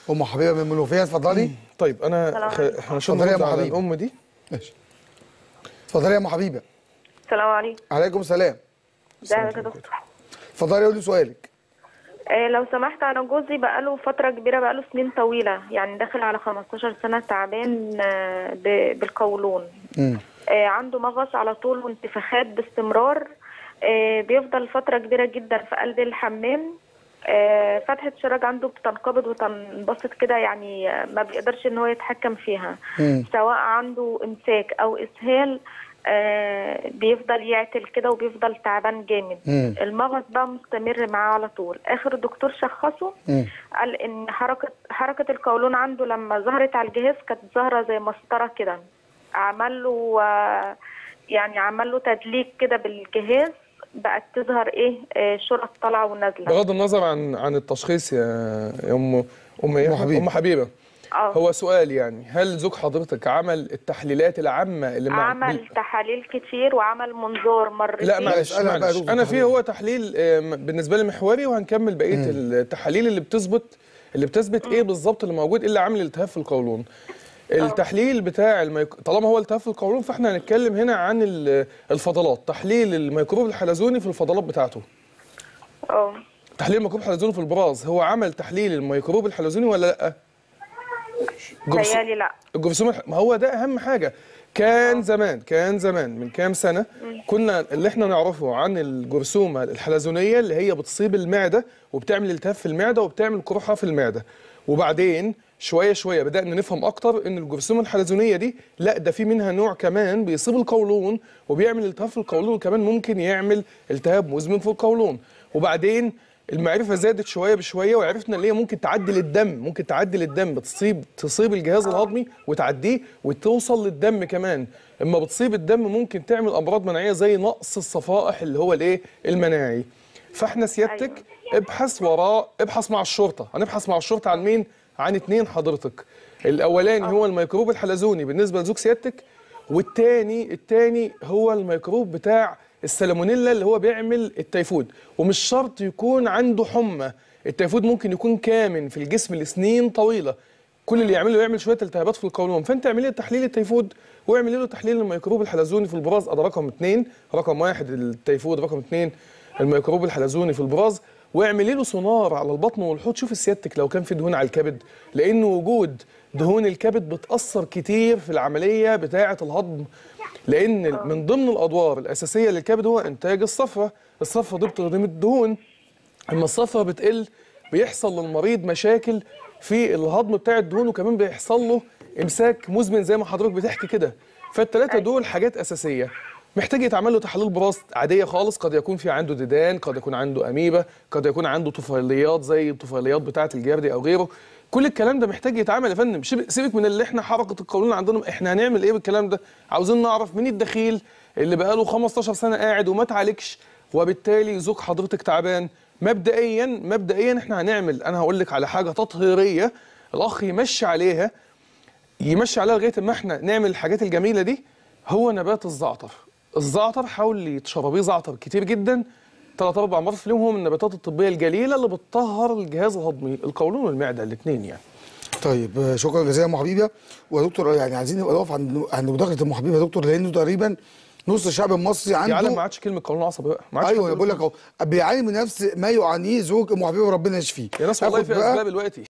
ام حبيبه من المنوفيه اتفضلي طيب انا سلام خ... عليكم. احنا عشان اتفضلي يا نرد أم على حبيب. الام دي ماشي اتفضلي يا ام حبيبه السلام عليكم عليكم السلام ازيك يا دكتور اتفضلي قولي سؤالك آه لو سمحت انا جوزي بقاله فتره كبيره بقاله سنين طويله يعني داخل على 15 سنه تعبان آه ب- بالقولون امم آه عنده مغص على طول وانتفاخات باستمرار آه بيفضل فتره كبيره جدا في قلب الحمام آه فتحة الشراج عنده بتنقبض وتنبسط كده يعني آه، ما بيقدرش ان هو يتحكم فيها مم. سواء عنده امساك او اسهال آه بيفضل يعتل كده وبيفضل تعبان جامد مم. المغص بقى مستمر معاه على طول اخر دكتور شخصه مم. قال ان حركه حركه القولون عنده لما ظهرت على الجهاز كانت ظاهره زي مسطره كده عمل له آه، يعني عمل له تدليك كده بالجهاز بقت تظهر ايه آه، شرط طالعه ونازله بغض النظر عن عن التشخيص يا يا ام ام إيه؟ أم حبيبة. ام حبيبه اه هو سؤال يعني هل زوج حضرتك عمل التحليلات العامه اللي مع عمل بال- تحاليل كتير وعمل منظور مرتين لا معلش اسألها بقى معلش دكتور انا في حبيبي. هو تحليل آه، م- بالنسبه لي محوري وهنكمل بقيه التحاليل اللي بتثبت اللي بتثبت ايه بالظبط اللي موجود ايه اللي عامل التهاب في القولون التحليل بتاع الميك... طالما هو التهاب في القولون فاحنا هنتكلم هنا عن ال- الفضلات تحليل الميكروب الحلزوني في الفضلات بتاعته اه تحليل الميكروب الحلزوني في البراز هو عمل تحليل الميكروب الحلزوني ولا لا جرثوم- تهيالي لا الجرثومه الح- ما هو ده اهم حاجه كان زمان كان زمان من كام سنه كنا اللي احنا نعرفه عن الجرثومه الحلزونيه اللي هي بتصيب المعده وبتعمل التهاب في المعده وبتعمل قرحه في المعده وبعدين شويه شويه بدانا نفهم اكتر ان الجرثومه الحلزونيه دي لا ده في منها نوع كمان بيصيب القولون وبيعمل التهاب في القولون وكمان ممكن يعمل التهاب مزمن في القولون وبعدين المعرفه زادت شويه بشويه وعرفنا ان هي ممكن تعدل الدم ممكن تعدل الدم بتصيب تصيب الجهاز الهضمي وتعديه وتوصل للدم كمان اما بتصيب الدم ممكن تعمل امراض مناعيه زي نقص الصفائح اللي هو الايه المناعي فاحنا سيادتك ابحث وراء ابحث مع الشرطه هنبحث مع الشرطه عن مين عن اتنين حضرتك الاولاني هو الميكروب الحلزوني بالنسبه لزوج سيادتك والتاني التاني هو الميكروب بتاع السالمونيلا اللي هو بيعمل التيفود ومش شرط يكون عنده حمى التيفود ممكن يكون كامن في الجسم لسنين طويله كل اللي يعمله يعمل شويه التهابات في القولون فانت اعملي له تحليل التيفود واعملي له تحليل الميكروب الحلزوني في البراز ده رقم اثنين رقم واحد التيفود رقم اثنين الميكروب الحلزوني في البراز واعملي له سونار على البطن والحوض شوف سيادتك لو كان في دهون على الكبد لان وجود دهون الكبد بتاثر كتير في العمليه بتاعه الهضم لان من ضمن الادوار الاساسيه للكبد هو انتاج الصفرة الصفرة دي بتهضم الدهون اما الصفرة بتقل بيحصل للمريض مشاكل في الهضم بتاع الدهون وكمان بيحصل له امساك مزمن زي ما حضرتك بتحكي كده فالثلاثه دول حاجات اساسيه محتاج يتعمل له تحاليل براز عاديه خالص قد يكون في عنده ديدان قد يكون عنده اميبا قد يكون عنده طفيليات زي الطفيليات بتاعه الجردي او غيره كل الكلام ده محتاج يتعمل يا فندم شب- سيبك من اللي احنا حركه القولون عندنا احنا هنعمل ايه بالكلام ده عاوزين نعرف مين الدخيل اللي بقاله 15 سنه قاعد وما اتعالجش وبالتالي زوج حضرتك تعبان مبدئيا مبدئيا احنا هنعمل انا هقول لك على حاجه تطهيريه الاخ يمشي عليها يمشي عليها لغايه ما احنا نعمل الحاجات الجميله دي هو نبات الزعتر الزعتر حاول تشربيه زعتر كتير جدا ثلاث اربع مرات في اليوم هو من النباتات الطبيه الجليله اللي بتطهر الجهاز الهضمي القولون والمعده الاثنين يعني طيب آه، شكرا جزيلا يا ام حبيبه ودكتور يعني عايزين نبقى نقف عند عند مداخله ام حبيبه يا دكتور لانه تقريبا نص الشعب المصري يا عالم ما عنده عادش كلمه قولون عصبي بقى ما عادش ايوه حد بقول لك اهو بيعاني من نفس ما يعانيه زوج ام حبيبه وربنا يشفيه يا ناس والله هاخد في بقى اسباب دلوقتي